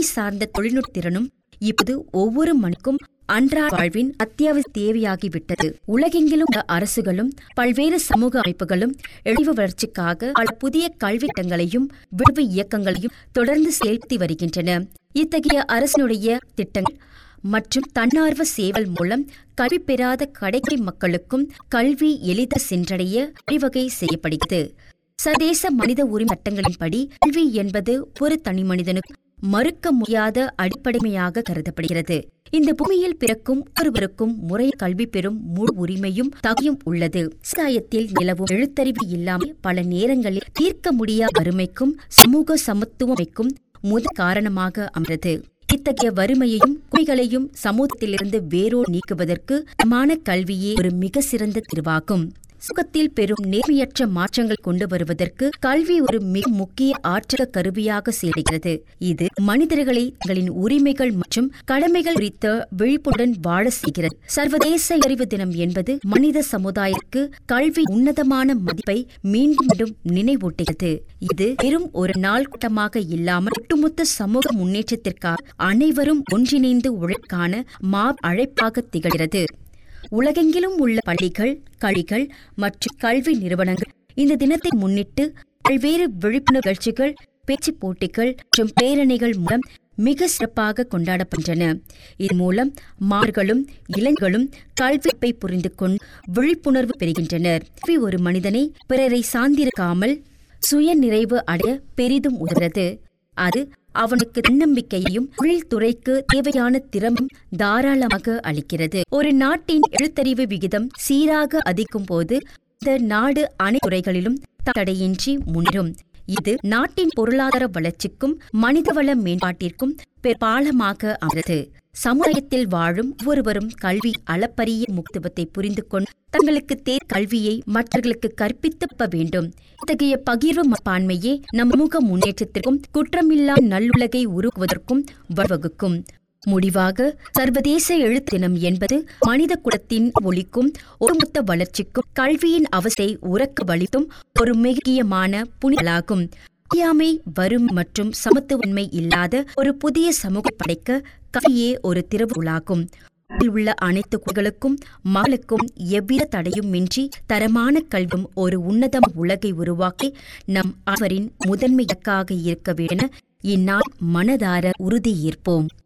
கணினி சார்ந்த தொழில்நுட்ப திறனும் இப்போது ஒவ்வொரு மணிக்கும் அன்றாட வாழ்வின் அத்தியாவசிய தேவையாகிவிட்டது உலகெங்கிலும் உள்ள அரசுகளும் பல்வேறு சமூக அமைப்புகளும் எழிவு வளர்ச்சிக்காக பல புதிய கல்வி திட்டங்களையும் விடுவு இயக்கங்களையும் தொடர்ந்து செயல்படுத்தி வருகின்றன இத்தகைய அரசினுடைய திட்டங்கள் மற்றும் தன்னார்வ சேவல் மூலம் கல்வி பெறாத கடைக்கை மக்களுக்கும் கல்வி எளித சென்றடைய வழிவகை செய்யப்படுகிறது சர்வதேச மனித உரிமை சட்டங்களின்படி கல்வி என்பது ஒரு தனி மனிதனுக்கு மறுக்க முடியாத அடிப்படைமையாக கருதப்படுகிறது இந்த பூமியில் பிறக்கும் ஒருவருக்கும் முறை கல்வி பெறும் முழு உரிமையும் தகுதியும் உள்ளது சமுதாயத்தில் நிலவும் எழுத்தறிவு இல்லாமல் பல நேரங்களில் தீர்க்க முடியாத வறுமைக்கும் சமூக சமத்துவமைக்கும் முதல் காரணமாக அமைகிறது இத்தகைய வறுமையையும் குறைகளையும் சமூகத்திலிருந்து வேரோடு நீக்குவதற்கு சமமான கல்வியே ஒரு மிக சிறந்த தீர்வாகும் சுகத்தில் பெரும் நேர்மையற்ற மாற்றங்கள் கொண்டு வருவதற்கு கல்வி ஒரு மிக முக்கிய ஆற்றக கருவியாக செயல்கிறது இது மனிதர்களை தங்களின் உரிமைகள் மற்றும் கடமைகள் குறித்த விழிப்புடன் வாழ செய்கிறது சர்வதேச அறிவு தினம் என்பது மனித சமுதாயத்திற்கு கல்வி உன்னதமான மதிப்பை மீண்டும் மீண்டும் நினைவூட்டுகிறது இது வெறும் ஒரு நாள் கூட்டமாக இல்லாமல் ஒட்டுமொத்த சமூக முன்னேற்றத்திற்காக அனைவரும் ஒன்றிணைந்து உழைக்கான மா அழைப்பாக திகழ்கிறது உலகெங்கிலும் உள்ள பள்ளிகள் கழிகள் மற்றும் கல்வி நிறுவனங்கள் இந்த தினத்தை முன்னிட்டு பல்வேறு விழிப்புணர்வு நிகழ்ச்சிகள் பேச்சு போட்டிகள் மற்றும் பேரணிகள் மூலம் மிக சிறப்பாக கொண்டாடப்படுகின்றன இதன் மூலம் மார்களும் இளைஞர்களும் கல்விப்பை புரிந்து கொண்டு விழிப்புணர்வு பெறுகின்றனர் கல்வி ஒரு மனிதனை பிறரை சார்ந்திருக்காமல் சுய நிறைவு அடைய பெரிதும் உதவுகிறது அது அவனுக்கு தன்னம்பிக்கையையும் தொழில்துறைக்கு தேவையான திறமையும் தாராளமாக அளிக்கிறது ஒரு நாட்டின் எழுத்தறிவு விகிதம் சீராக அதிகம் போது இந்த நாடு அனைத்து துறைகளிலும் தடையின்றி முன்னேறும் இது நாட்டின் பொருளாதார வளர்ச்சிக்கும் மனிதவள மேம்பாட்டிற்கும் பெரும்பாலமாக அமைகிறது சமுதாயத்தில் வாழும் ஒவ்வொருவரும் கல்வி அளப்பரிய முக்கியத்துவத்தை புரிந்து கொண்டு தங்களுக்கு தே கல்வியை மற்றவர்களுக்கு கற்பித்தப்ப வேண்டும் இத்தகைய பகிர்வு மனப்பான்மையே நம் சமூக முன்னேற்றத்திற்கும் குற்றமில்லா நல்லுலகை உருவாக்குவதற்கும் வழிவகுக்கும் முடிவாக சர்வதேச எழுத்து தினம் என்பது மனித குலத்தின் ஒளிக்கும் ஒருமொத்த வளர்ச்சிக்கும் கல்வியின் அவசை உறக்க வலித்தும் ஒரு முக்கியமான புனிதலாகும் அறியாமை வரும் மற்றும் சமத்துவன்மை இல்லாத ஒரு புதிய சமூக படைக்க கல்வியே ஒரு திறவுகோலாகும் உள்ள அனைத்து குழுக்களுக்கும் மகளுக்கும் எவ்வித தடையும் இன்றி தரமான கல்வியும் ஒரு உன்னதம் உலகை உருவாக்கி நம் அவரின் முதன்மை இலக்காக இருக்க வேண்டுமென இந்நாள் மனதார உறுதியேற்போம்